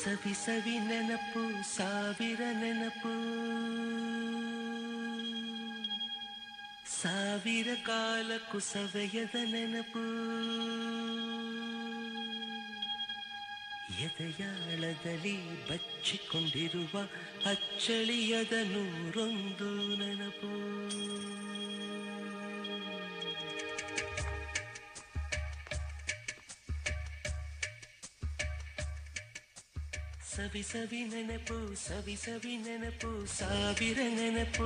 ಸವಿ ಸವಿ ನೆನಪು ಸಾವಿರ ನೆನಪು ಸಾವಿರ ಕಾಲಕ್ಕೂ ಸವೆಯದ ನೆನಪು ಎದೆಯಾಳದಲ್ಲಿ ಬಚ್ಚಿಕೊಂಡಿರುವ ಅಚ್ಚಳಿಯದ ನೂರೊಂದು ನೆನಪು ಸವಿ ಸವಿ ನೆನಪು ಸವಿ ಸವಿ ನೆನಪು ಸಾವಿರ ನೆನಪು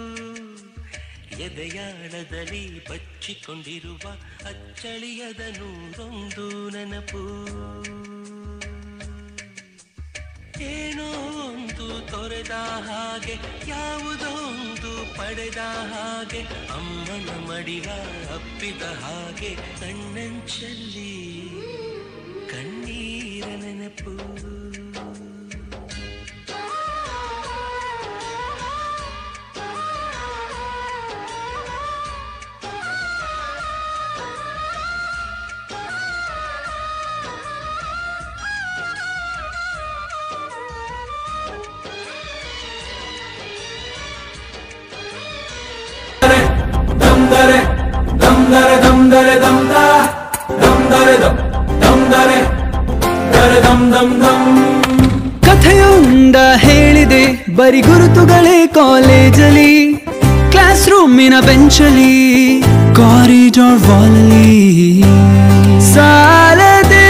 ಎದೆಯಾಳದಲ್ಲಿ ಬಚ್ಚಿಕೊಂಡಿರುವ ಅಚ್ಚಳಿಯದ ನೂರೊಂದು ನೆನಪು ಏನೋ ಒಂದು ತೊರೆದ ಹಾಗೆ ಯಾವುದೋ ಒಂದು ಪಡೆದ ಹಾಗೆ ಅಮ್ಮನ ಮಡಿಲ ಅಪ್ಪಿದ ಹಾಗೆ ಕಣ್ಣಂಚಲ್ಲಿ ಕಣ್ಣೀರ ನೆನಪು dum dare dum dare dum dare dum da dum dare dum dum dare dare dum dum dum ಕಥೆಯೊಂದ ಹೇಳಿದೆ ಬರಿ ಗುರುತುಗಳೇ ಕಾಲೇಜಲ್ಲಿ ಕ್ಲಾಸ್ ರೂಮಿನ ಬೆಂಚಲ್ಲಿ ಕಾರಿಡಾರ್ ವಾಲಲ್ಲಿ ಸಾಲದೆ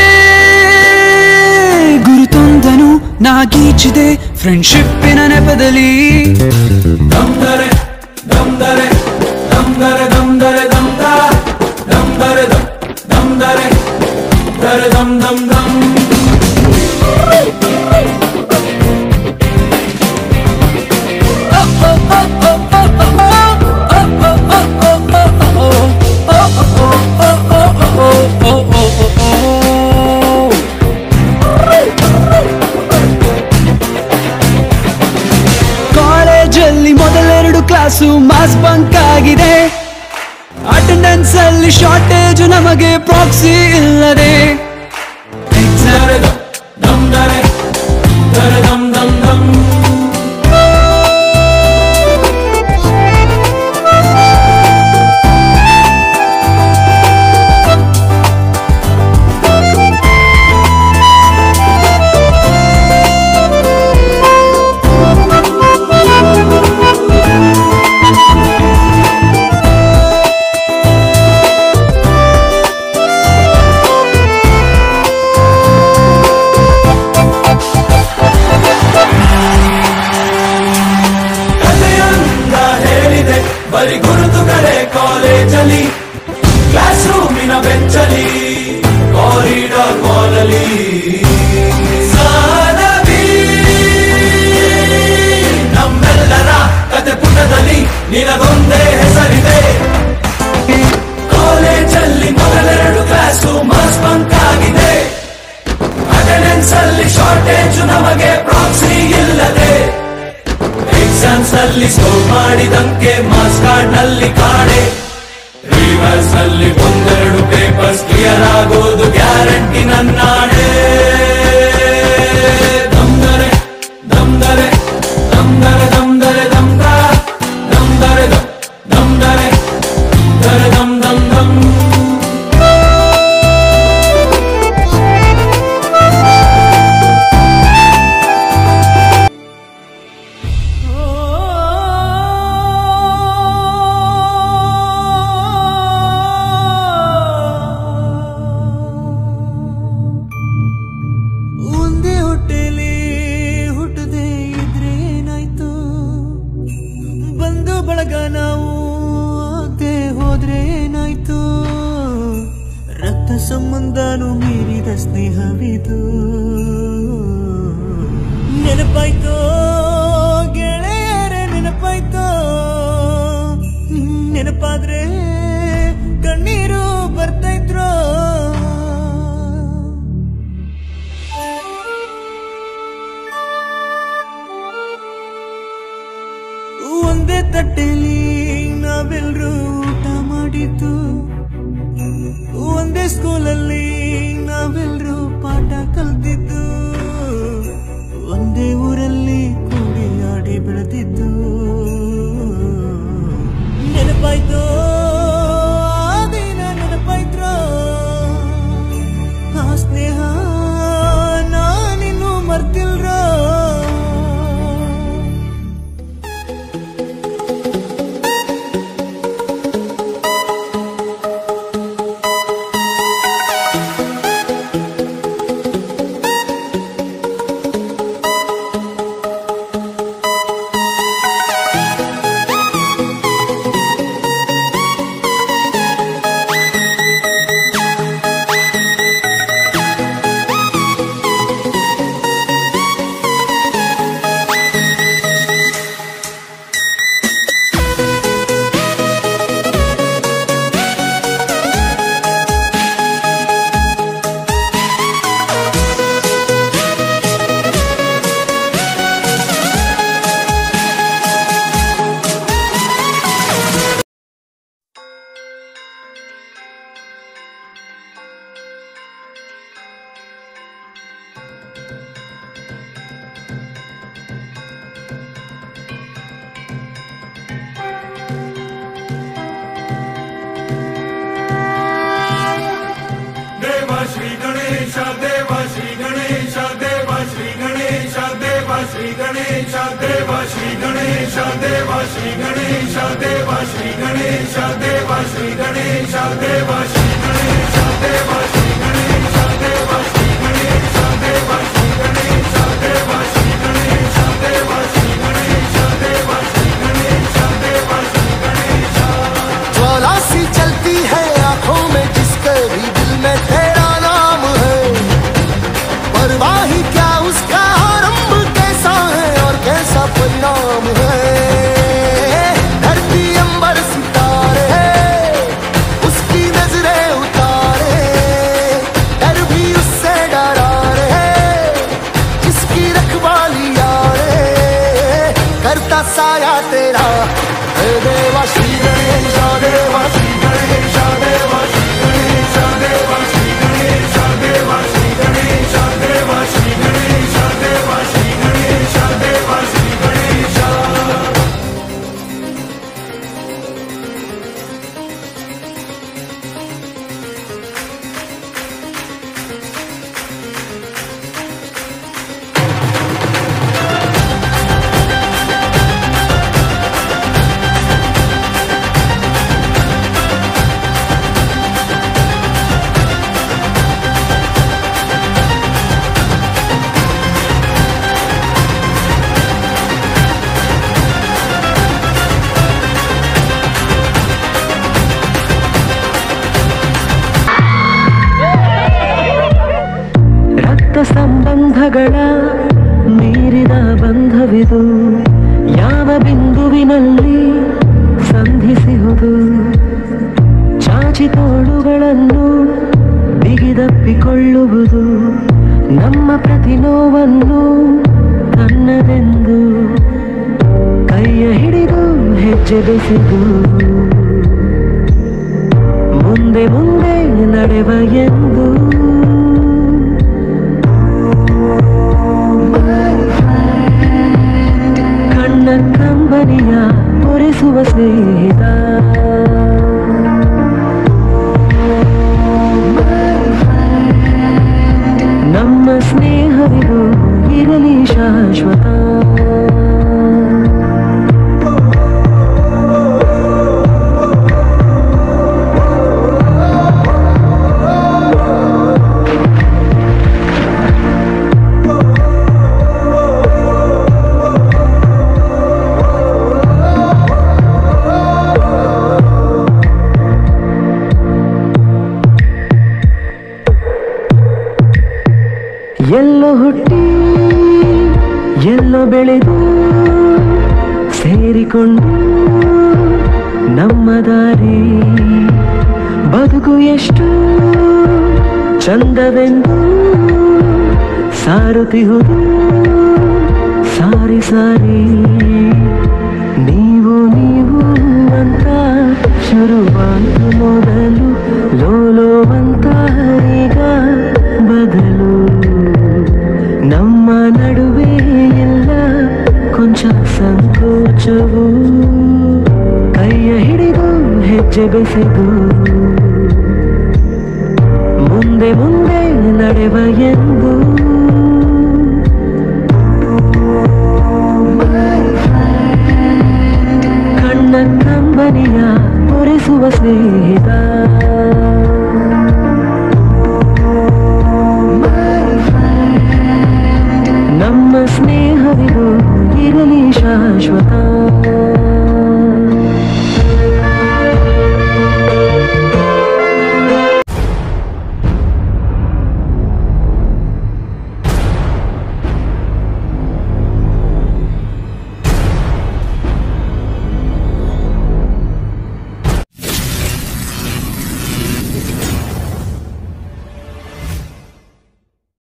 ಗುರುತೊಂದನು ನಾಗೀಚಿದೆ ಫ್ರೆಂಡ್ಶಿಪ್ಪಿನ ನೆಪದಲ್ಲಿ dum dare dum dare dum dare dum dare dum da dum dare dum dum dare dare dum dum dum ಕಾಲೇಜಲ್ಲಿ ಮೊದಲೆರಡು class mass bunk ಆಗಿದೆ ಅಟೆಂಡೆನ್ಸ್ ಅಲ್ಲಿ ಶಾರ್ಟೇಜ್ ನಮಗೆ ಪ್ರಾಕ್ಸಿ ಇಲ್ಲದೆ dare dum dum dare dare dum dum dum ಕಥೆಯೊಂದ ಹೇಳಿದೆ ಬರಿ ಗುರುತುಗಳೇ ಕಾಲೇಜಲ್ಲಿ ಕ್ಲಾಸ್ ರೂಮಿನ ಬೆಂಚಲಿ ಕಾರಿಡಾರ್ ವಾಲಲ್ಲಿ ಸಾಲವಿ ನಮ್ಮೆಲ್ಲರ ಕತೆ ಪುಟದಲ್ಲಿ ನಿನಗೊಂದೇ ಹೆಸರಿದೆ ಕಾಲೇಜಲ್ಲಿ ಮೊದಲೆರಡು ಕ್ಲಾಸು ಮಾಸ್ ಬಂಕ್ ಆಗಿದೆ ಅಟೆಂಡೆನ್ಸ್ ಅಲ್ಲಿ ಶಾರ್ಟೇಜ್ ನಮಗೆ ಪ್ರಾಕ್ಸಿ ಇಲ್ಲದೆ ಎಕ್ಸಾಮ್ಸ್ ಅಲ್ಲಿ ಸ್ಕೋರ್ ಮಾಡಿದಂಕೆ ಮಾಸ್ ಕಾರ್ಡ್ ನಲ್ಲಿ ಕಾಣೆ ರಿವರ್ಸ್ ಅಲ್ಲಿ ಒಂದೆರಡು ಪೇಪರ್ಸ್ ಕ್ಲಿಯರ್ ಆಗೋದು ಗ್ಯಾರಂಟಿ ನನ್ನಾಣೆ ದಮ್ದರೆ ದಮ್ದರೆ ದಮ್ದರೆ ದಮ್ದರೆ ದಮ್ದ ದಮ್ದರೆ ದಮ್ ದಮ್ದರೆ ದರೆ ದಮ್ ದಮ್ ದಮ್ ಒಂದೇ ಹೊಟ್ಟೆಲಿ ಹುಟ್ಟದೆ ಇದ್ರೆ ಏನಾಯ್ತು ಬಂದು ಬಳಗ ನಾವು ಆಗದೆ ಹೋದ್ರೆ ಏನಾಯ್ತು ರಕ್ತ ಸಂಬಂಧನು ಮೀರಿದ ಸ್ನೇಹವಿದು ನೆನಪಾಯ್ತೋ ಗೆಳೆಯರೇ ನೆನಪಾಯ್ತೋ ನೆನಪಾದ್ರೆ ಕಣ್ಣೀರು ಬರ್ತೈತ್ರೋ ಒಂದೇ ತಟ್ಟೆಲಿ ನಾವೆಲ್ಲರೂ ಊಟ ಮಾಡಿದ್ದು ಒಂದೇ ಸ್ಕೂಲಲ್ಲಿ ನಾವೆಲ್ಲರೂ ಪಾಠ ಕಲ್ತಿದ್ದು ಶ್ರೀ ಗಣೇಶ ದೇವ ಶ್ರೀ ಗಣೇಶ ದೇವ ಶ್ರೀ ಗಣೇಶ ದೇವ ಶ್ರೀ ಗಣೇಶ ದೇವ ಶ್ರೀ ಗಣೇಶ ದೇವ ಶ್ರೀ ಗಣೇಶ ದೇವ ಶ್ರೀ ಗಣೇಶ ದೇವ ಶ್ರೀ ಗಣೇಶ ದೇವ ಶ್ರೀ ಗಣೇಶ ದೇವ ಶ್ರೀ ಗಣೇಶ ದೇವ ಶ್ರೀ ಗಣೇಶ ದೇವ ಶ್ರೀ ಗಣೇಶ ದೇವ ಶ್ರೀ ಗಣೇಶ ज्वाला सी चलती है आंखों में जिसके भी दिल में तेरा नाम है परवाह ही क्या उसका आरंभ कैसा है और कैसा परिणाम है धरती अंबर सितारे उसकी नजरें उतारे डर भी उससे डरा रे जिसकी रखवाली यारे करता साया तेरा हे देवा श्री गणेश देवा श्री गणेश देवा श्री गणेश देवा श्री गणेश देवा श्री गणेश देवा श्री गणेश देवा श्री गणेश देवा श्री गणेश ರಕ್ತ ಸಂಬಂಧಗಳ ಮೀರಿದ ಬಂಧವಿದು ಯಾವ ಬಿಂದುವಿನಲ್ಲಿ ಸಂಧಿಸಿಹುದು ಚಾಚಿ ತೋಳುಗಳನ್ನು ಬಿಗಿದಪ್ಪಿಕೊಳ್ಳುವುದು ನಮ್ಮ ಪ್ರತಿ ನೋವನ್ನು ತನ್ನದೆಂದು ಕೈಯ ಹಿಡಿದು ಹೆಜ್ಜೆ ಬೆಸೆದು ಮುಂದೆ ಮುಂದೆ ನಡೆವ ಎಂದು ಕಣ್ಣ ಕಂಬನಿಯ ಒರೆಸುವ ಸ್ನೇಹಿತ ನಮ್ಮ ಸ್ನೇಹವಿದು ಇರಲಿ ಶಾಶ್ವತ ಎಲ್ಲೋ ಹುಟ್ಟಿ ಎಲ್ಲೋ ಬೆಳೆದು ಸೇರಿಕೊಂಡು ನಮ್ಮ ದಾರಿ ಬದುಕು ಎಷ್ಟು ಚಂದವೆಂದು ಸಾರುತ್ತಿಹುದು ಸಾರಿ ಸಾರಿ ನೀವು ನೀವು ಅಂತ ಶುರುವಾದ ಮೊದಲು ಲೋಲೋ ಅಂತ ಈಗ ಬದಲು ನಮ್ಮ ನಡುವೆ ಎಲ್ಲ ಕೊಂಚ ಸಂಕೋಚವು ಕೈಯ ಹಿಡಿದು ಹೆಜ್ಜೆ ಬೆಸೆದು ಮುಂದೆ ಮುಂದೆ ನಡೆವ ಎಂದು ಕಣ್ಣ ಕಂಬನಿಯ ಒರೆಸುವ ಸ್ನೇಹಿತ ನಮ್ಮ ಸ್ನೇಹವಿದು ಇರಲಿ ಶಾಶ್ವತ